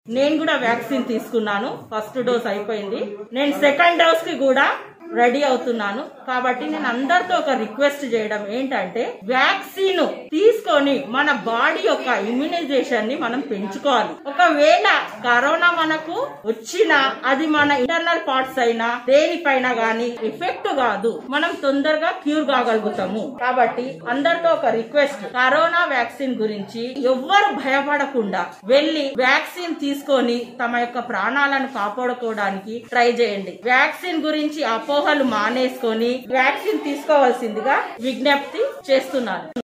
నేను కూడా వ్యాక్సిన్ తీసుకున్నాను ఫస్ట్ డోస్ అయిపోయింది నేను సెకండ్ డోస్ కి కూడా రెడీ అవుతున్నాను కాబట్టి నేను అందరితో ఒక రిక్వెస్ట్ చేయడం ఏంటంటే వ్యాక్సిన్ తీసుకొని మన బాడీ యొక్క ఇమ్యునైజేషన్ ని మనం పెంచుకోవాలి ఒకవేళ కరోనా మనకు వచ్చినా అది మన ఇంటర్నల్ పార్ట్స్ అయినా దేనిపైన గానీ ఎఫెక్ట్ కాదు మనం తొందరగా క్యూర్ కాగలుగుతాము కాబట్టి అందరితో ఒక రిక్వెస్ట్ కరోనా వ్యాక్సిన్ గురించి ఎవ్వరు భయపడకుండా వెళ్లి వ్యాక్సిన్ తీసుకొని తమ యొక్క ప్రాణాలను కాపాడుకోవడానికి ట్రై చేయండి వ్యాక్సిన్ గురించి అపోహలు మానేసుకొని వ్యాక్సిన్ తీసుకోవాల్సిందిగా విజ్ఞప్తి చేస్తున్నాను